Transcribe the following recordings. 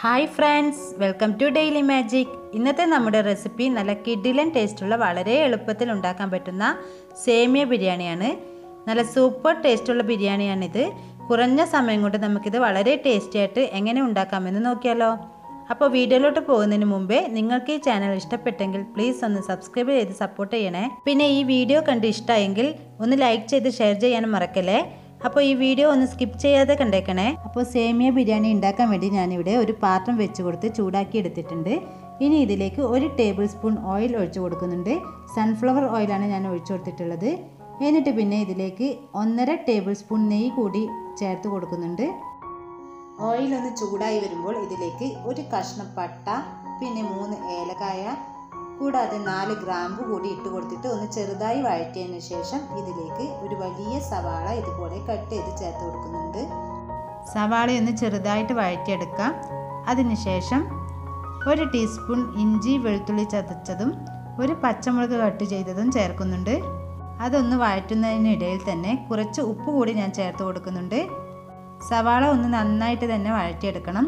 hi friends welcome to daily magic ഇന്നത്തെ നമ്മുടെ recipe നല്ല കിഡിലൻ ടേസ്റ്റുള്ള വളരെ എളുപ്പത്തിൽ ഉണ്ടാക്കാൻ പറ്റുന്ന സേമിയ ബിരിയാണിയാണ് നല്ല സൂപ്പർ ടേസ്റ്റുള്ള ബിരിയാണിയാണിത് കുറഞ്ഞ സമയം കൊണ്ട് നമുക്കിത് വളരെ ടേസ്റ്റി ആയിട്ട് എങ്ങനെ ഉണ്ടാക്കാമെന്ന് നോക്കിയാലോ അപ്പോൾ വീഡിയോയിലോട്ട് പോകുന്നതിന് മുമ്പേ നിങ്ങൾക്ക് ഈ ചാനൽ ഇഷ്ടപ്പെട്ടെങ്കിൽ പ്ലീസ് ഒന്ന് സബ്സ്ക്രൈബ് ചെയ്ത് സപ്പോർട്ട് ചെയ്യണേ പിന്നെ ഈ വീഡിയോ കണ്ട് ഇഷ്ടമായെങ്കിൽ ഒന്ന് ലൈക്ക് ചെയ്ത് ഷെയർ ചെയ്യാനും മറക്കല്ലേ അപ്പോൾ ഈ വീഡിയോ ഒന്ന് സ്കിപ്പ് ചെയ്യാതെ കണ്ടേക്കണേ അപ്പോൾ സേമിയ ബിരിയാണി ഉണ്ടാക്കാൻ വേണ്ടി ഞാനിവിടെ ഒരു പാത്രം വെച്ച് കൊടുത്ത് ചൂടാക്കി എടുത്തിട്ടുണ്ട് ഇനി ഇതിലേക്ക് ഒരു ടേബിൾ സ്പൂൺ ഓയിൽ ഒഴിച്ചു കൊടുക്കുന്നുണ്ട് സൺഫ്ലവർ ഓയിലാണ് ഞാൻ ഒഴിച്ചു കൊടുത്തിട്ടുള്ളത് എന്നിട്ട് പിന്നെ ഇതിലേക്ക് ഒന്നര ടേബിൾ സ്പൂൺ നെയ്യ് കൂടി ചേർത്ത് കൊടുക്കുന്നുണ്ട് ഓയിൽ ഒന്ന് ചൂടായി വരുമ്പോൾ ഇതിലേക്ക് ഒരു കഷ്ണം പട്ട പിന്നെ മൂന്ന് ഏലക്കായ കൂടാതെ നാല് ഗ്രാമ്പ് കൂടി ഇട്ട് കൊടുത്തിട്ട് ഒന്ന് ചെറുതായി വഴറ്റിയതിന് ശേഷം ഇതിലേക്ക് ഒരു വലിയ സവാള ഇതുപോലെ കട്ട് ചെയ്ത് ചേർത്ത് കൊടുക്കുന്നുണ്ട് സവാള ഒന്ന് ചെറുതായിട്ട് വഴറ്റിയെടുക്കാം അതിനുശേഷം ഒരു ടീസ്പൂൺ ഇഞ്ചി വെളുത്തുള്ളി ചതച്ചതും ഒരു പച്ചമുളക് കട്ട് ചെയ്തതും ചേർക്കുന്നുണ്ട് അതൊന്ന് വഴറ്റുന്നതിനിടയിൽ തന്നെ കുറച്ച് ഉപ്പ് കൂടി ഞാൻ ചേർത്ത് കൊടുക്കുന്നുണ്ട് സവാള ഒന്ന് നന്നായിട്ട് തന്നെ വഴറ്റിയെടുക്കണം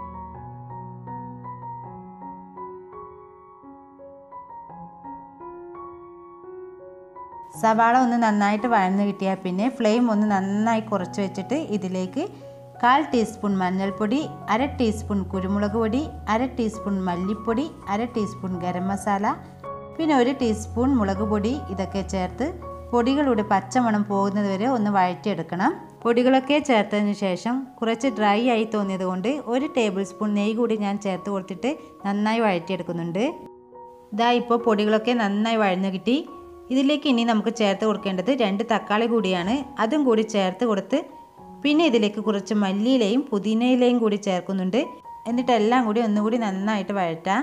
സവാള ഒന്ന് നന്നായിട്ട് വഴന്ന് കിട്ടിയാൽ പിന്നെ ഫ്ലെയിം ഒന്ന് നന്നായി കുറച്ച് വെച്ചിട്ട് ഇതിലേക്ക് കാൽ ടീസ്പൂൺ മഞ്ഞൾപ്പൊടി അര ടീസ്പൂൺ കുരുമുളക് പൊടി അര ടീസ്പൂൺ മല്ലിപ്പൊടി അര ടീസ്പൂൺ ഗരം മസാല പിന്നെ ഒരു ടീസ്പൂൺ മുളക് പൊടി ഇതൊക്കെ ചേർത്ത് പൊടികളുടെ പച്ചമണം പോകുന്നത് വരെ ഒന്ന് വഴറ്റിയെടുക്കണം പൊടികളൊക്കെ ചേർത്തതിന് ശേഷം കുറച്ച് ഡ്രൈ ആയി തോന്നിയത് കൊണ്ട് ഒരു ടേബിൾ സ്പൂൺ നെയ്യ് കൂടി ഞാൻ ചേർത്ത് കൊടുത്തിട്ട് നന്നായി വഴറ്റിയെടുക്കുന്നുണ്ട് ഇതാ ഇപ്പോൾ പൊടികളൊക്കെ നന്നായി വഴഞ്ഞു കിട്ടി ഇതിലേക്ക് ഇനി നമുക്ക് ചേർത്ത് കൊടുക്കേണ്ടത് രണ്ട് തക്കാളി കൂടിയാണ് അതും കൂടി ചേർത്ത് കൊടുത്ത് പിന്നെ ഇതിലേക്ക് കുറച്ച് മല്ലിയിലയും പുതിനയിലയും കൂടി ചേർക്കുന്നുണ്ട് എന്നിട്ട് എല്ലാം കൂടി ഒന്നുകൂടി നന്നായിട്ട് വഴറ്റാം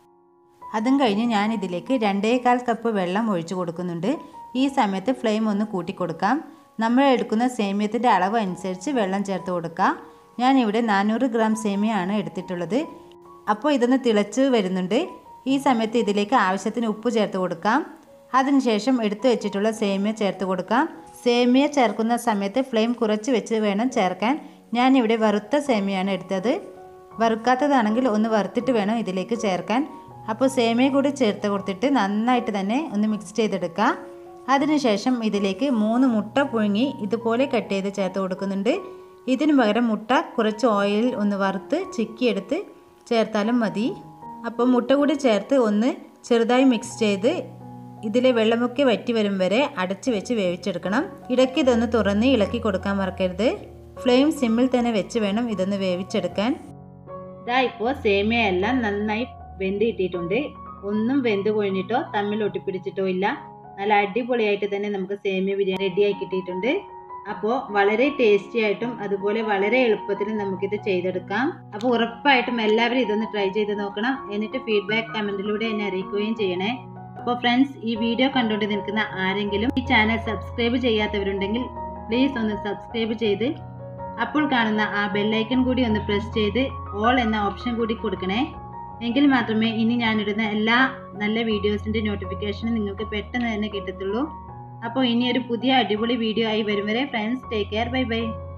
അതും കഴിഞ്ഞ് ഞാൻ ഇതിലേക്ക് രണ്ടേകാൽ കപ്പ് വെള്ളം ഒഴിച്ചു കൊടുക്കുന്നുണ്ട് ഈ സമയത്ത് ഫ്ലെയിം ഒന്ന് കൂട്ടി കൊടുക്കാം നമ്മൾ എടുക്കുന്ന സേമിയത്തിൻ്റെ അളവ് അനുസരിച്ച് വെള്ളം ചേർത്ത് കൊടുക്കാം ഞാനിവിടെ നാനൂറ് ഗ്രാം സേമിയാണ് എടുത്തിട്ടുള്ളത് അപ്പോൾ ഇതൊന്ന് തിളച്ച് വരുന്നുണ്ട് ഈ സമയത്ത് ഇതിലേക്ക് ആവശ്യത്തിന് ഉപ്പ് ചേർത്ത് കൊടുക്കാം അതിനുശേഷം എടുത്തു വെച്ചിട്ടുള്ള സേമിയ ചേർത്ത് കൊടുക്കാം സേമിയ ചേർക്കുന്ന സമയത്ത് ഫ്ലെയിം കുറച്ച് വെച്ച് വേണം ചേർക്കാൻ ഞാനിവിടെ വറുത്ത സേമിയാണ് എടുത്തത് വറുക്കാത്തതാണെങ്കിൽ ഒന്ന് വറുത്തിട്ട് വേണം ഇതിലേക്ക് ചേർക്കാൻ അപ്പോൾ സേമിയ കൂടി ചേർത്ത് കൊടുത്തിട്ട് നന്നായിട്ട് തന്നെ ഒന്ന് മിക്സ് ചെയ്തെടുക്കാം അതിനുശേഷം ഇതിലേക്ക് മൂന്ന് മുട്ട പുഴുങ്ങി ഇതുപോലെ കട്ട് ചെയ്ത് ചേർത്ത് കൊടുക്കുന്നുണ്ട് ഇതിന് പകരം മുട്ട കുറച്ച് ഓയിലിൽ ഒന്ന് വറുത്ത് ചിക്കിയെടുത്ത് ചേർത്താലും മതി അപ്പോൾ മുട്ട കൂടി ചേർത്ത് ഒന്ന് ചെറുതായി മിക്സ് ചെയ്ത് ഇതിലെ വെള്ളമൊക്കെ വറ്റി വരും വരെ അടച്ചു വെച്ച് വേവിച്ചെടുക്കണം ഇടയ്ക്ക് ഇതൊന്ന് തുറന്ന് ഇളക്കി കൊടുക്കാൻ മറക്കരുത് ഫ്ലെയിം സിമ്മിൽ തന്നെ വെച്ച് വേണം ഇതൊന്ന് വേവിച്ചെടുക്കാൻ ഇതാ ഇപ്പോൾ സേമിയ എല്ലാം നന്നായി വെന്ത് കിട്ടിയിട്ടുണ്ട് ഒന്നും വെന്ത് കൊഴിഞ്ഞിട്ടോ തമ്മിൽ ഒട്ടിപ്പിടിച്ചിട്ടോ ഇല്ല നല്ല അടിപൊളിയായിട്ട് തന്നെ നമുക്ക് സേമിയ ബിരിയാണി റെഡിയായി കിട്ടിയിട്ടുണ്ട് അപ്പോൾ വളരെ ടേസ്റ്റി ആയിട്ടും അതുപോലെ വളരെ എളുപ്പത്തിലും നമുക്കിത് ചെയ്തെടുക്കാം അപ്പോൾ ഉറപ്പായിട്ടും എല്ലാവരും ഇതൊന്ന് ട്രൈ ചെയ്ത് നോക്കണം എന്നിട്ട് ഫീഡ്ബാക്ക് കമൻറ്റിലൂടെ എന്നെ അറിയിക്കുകയും ചെയ്യണേ അപ്പോൾ ഫ്രണ്ട്സ് ഈ വീഡിയോ കണ്ടുകൊണ്ട് നിൽക്കുന്ന ആരെങ്കിലും ഈ ചാനൽ സബ്സ്ക്രൈബ് ചെയ്യാത്തവരുണ്ടെങ്കിൽ പ്ലീസ് ഒന്ന് സബ്സ്ക്രൈബ് ചെയ്ത് അപ്പോൾ കാണുന്ന ആ ബെല്ലൈക്കൺ കൂടി ഒന്ന് പ്രസ് ചെയ്ത് ഓൾ എന്ന ഓപ്ഷൻ കൂടി കൊടുക്കണേ എങ്കിൽ മാത്രമേ ഇനി ഞാനിടുന്ന എല്ലാ നല്ല വീഡിയോസിൻ്റെ നോട്ടിഫിക്കേഷനും നിങ്ങൾക്ക് പെട്ടെന്ന് തന്നെ കിട്ടത്തുള്ളൂ അപ്പോൾ ഇനി ഒരു പുതിയ അടിപൊളി വീഡിയോ ആയി വരും വരെ friends take care bye by